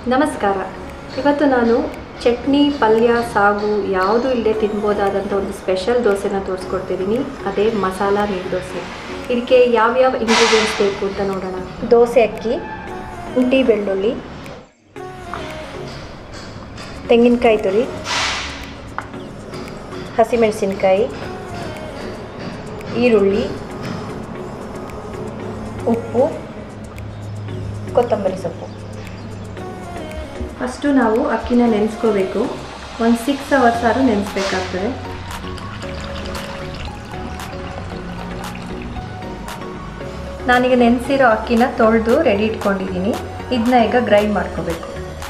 ನಮಸ್ಕಾರ ಇವತ್ತು ನಾನು ಚಟ್ನಿ ಪಲ್ಯ ಸಾಗು ಯಾವುದು ಇಲ್ಲದೆ ತಿನ್ಬೋದಾದಂಥ ಒಂದು ಸ್ಪೆಷಲ್ ದೋಸೆನ ತೋರಿಸ್ಕೊಡ್ತಿದ್ದೀನಿ ಅದೇ ಮಸಾಲ ನೀರು ದೋಸೆ ಇದಕ್ಕೆ ಯಾವ್ಯಾವ ಇಂಗ್ರೀಡಿಯೆಂಟ್ಸ್ ಬೇಕು ಅಂತ ನೋಡೋಣ ದೋಸೆ ಅಕ್ಕಿ ಶುಂಠಿ ಬೆಳ್ಳುಳ್ಳಿ ತೆಂಗಿನಕಾಯಿ ತುರಿ ಹಸಿಮೆಣಸಿನ್ಕಾಯಿ ಈರುಳ್ಳಿ ಉಪ್ಪು ಕೊತ್ತಂಬರಿ ಸೊಪ್ಪು ಫಸ್ಟು ನಾವು ಅಕ್ಕಿನ ನೆನೆಸ್ಕೋಬೇಕು ಒಂದು ಸಿಕ್ಸ್ ಅವರ್ಸ್ ಆದರೂ ನೆನೆಸ್ಬೇಕಾಗ್ತದೆ ನಾನೀಗ ನೆನೆಸಿರೋ ಅಕ್ಕಿನ ತೊಳೆದು ರೆಡಿ ಇಟ್ಕೊಂಡಿದ್ದೀನಿ ಇದನ್ನ ಈಗ ಗ್ರೈಂಡ್ ಮಾಡ್ಕೋಬೇಕು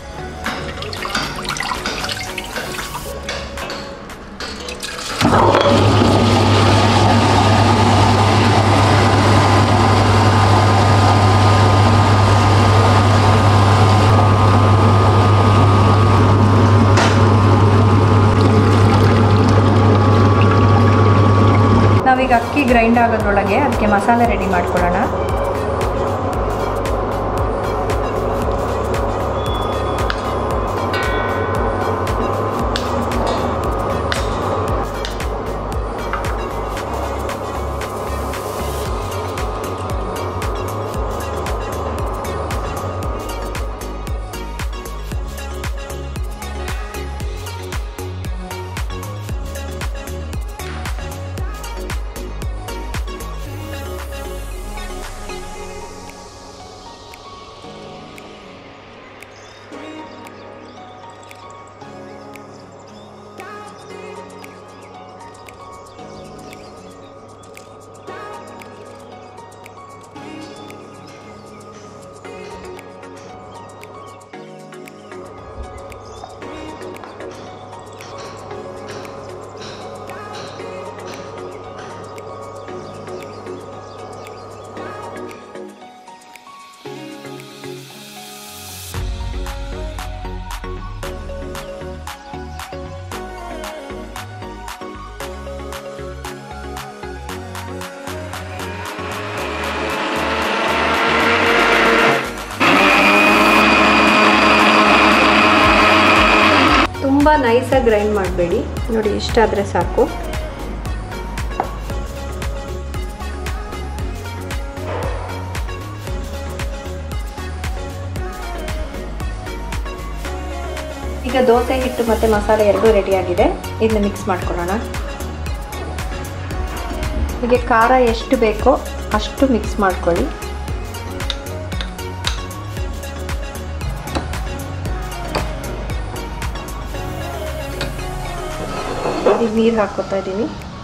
ನಾವೀಗ ಅಕ್ಕಿ ಗ್ರೈಂಡ್ ಆಗೋದ್ರೊಳಗೆ ಅದಕ್ಕೆ ಮಸಾಲೆ ರೆಡಿ ಮಾಡ್ಕೊಳ್ಳೋಣ ತುಂಬ ನೈಸಾಗಿ ಗ್ರೈಂಡ್ ಮಾಡಬೇಡಿ ನೋಡಿ ಇಷ್ಟಾದರೆ ಸಾಕು ಈಗ ದೋಸೆ ಹಿಟ್ಟು ಮತ್ತು ಮಸಾಲೆ ಎರಡೂ ರೆಡಿಯಾಗಿದೆ ಇದನ್ನ ಮಿಕ್ಸ್ ಮಾಡ್ಕೊಳ್ಳೋಣ ಹೀಗೆ ಖಾರ ಎಷ್ಟು ಬೇಕೋ ಅಷ್ಟು ಮಿಕ್ಸ್ ಮಾಡ್ಕೊಳ್ಳಿ ಈಗ ನೀರು ಹಾಕೋತಾ ಇದ್ದೀನಿ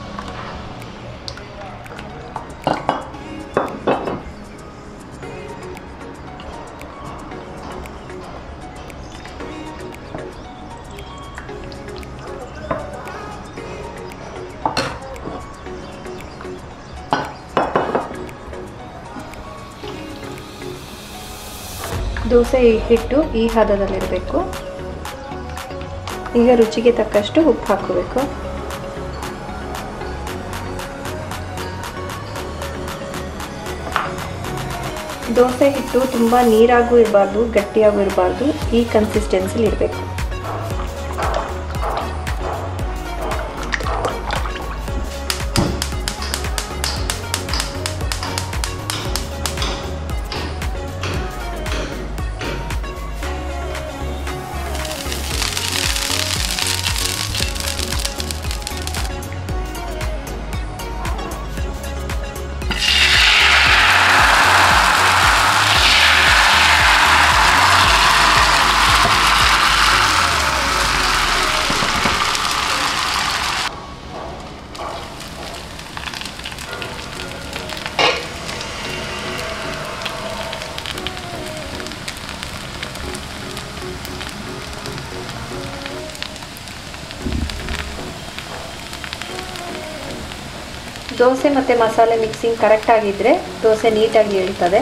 ದೋಸೆ ಹಿಟ್ಟು ಈ ಹದದಲ್ಲಿರಬೇಕು ಈಗ ರುಚಿಗೆ ತಕ್ಕಷ್ಟು ಉಪ್ಪು ಹಾಕೋಬೇಕು ದೋಸೆ ಹಿಟ್ಟು ತುಂಬ ನೀರಾಗೂ ಇರಬಾರ್ದು ಗಟ್ಟಿಯಾಗೂ ಇರಬಾರ್ದು ಈ ಕನ್ಸಿಸ್ಟೆನ್ಸಿಲಿ ಇರಬೇಕು ದೋಸೆ ಮತ್ತು ಮಸಾಲೆ ಮಿಕ್ಸಿಂಗ್ ಕರೆಕ್ಟಾಗಿದ್ದರೆ ದೋಸೆ ನೀಟಾಗಿ ಇಳ್ತದೆ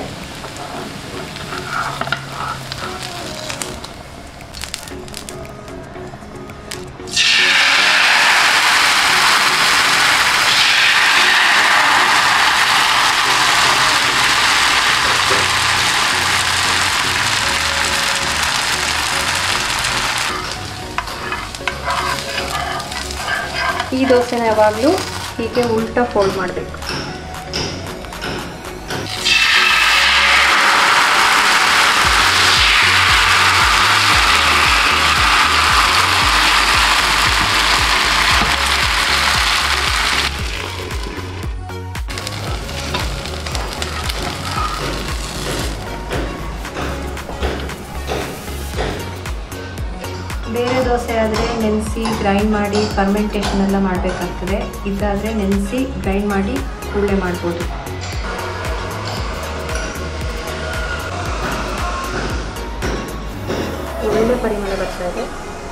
ಈ ದೋಸೆನ ಯಾವಾಗಲೂ ಹೀಗೆ ಉಲ್ಟಾ ಫೋಲ್ಡ್ ಮಾಡಬೇಕು ಬೇರೆ ದೋಸೆ ಆದರೆ ನೆನೆಸಿ ಗ್ರೈಂಡ್ ಮಾಡಿ ಫರ್ಮೆಂಟೇಷನ್ ಎಲ್ಲ ಮಾಡಬೇಕಾಗ್ತದೆ ಇದಾದರೆ ನೆನೆಸಿ ಗ್ರೈಂಡ್ ಮಾಡಿ ಕೂಡಲೇ ಮಾಡ್ಬೋದು ಒಳ್ಳೆ ಪರಿಮಳ ಬರ್ತಾ ಇದೆ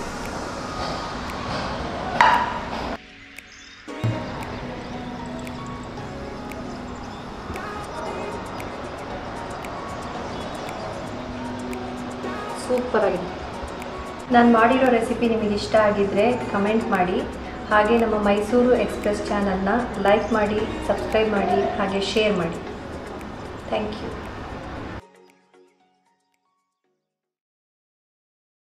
ಸೂಪರ್ ಆಗಿದೆ ನಾನು ಮಾಡಿರೋ ರೆಸಿಪಿ ನಿಮಗೆ ಇಷ್ಟ ಆಗಿದ್ದರೆ ಕಮೆಂಟ್ ಮಾಡಿ ಹಾಗೆ ನಮ್ಮ ಮೈಸೂರು ಎಕ್ಸ್ಪ್ರೆಸ್ ಚಾನಲ್ನ ಲೈಕ್ ಮಾಡಿ ಸಬ್ಸ್ಕ್ರೈಬ್ ಮಾಡಿ ಹಾಗೆ ಶೇರ್ ಮಾಡಿ ಥ್ಯಾಂಕ್ ಯು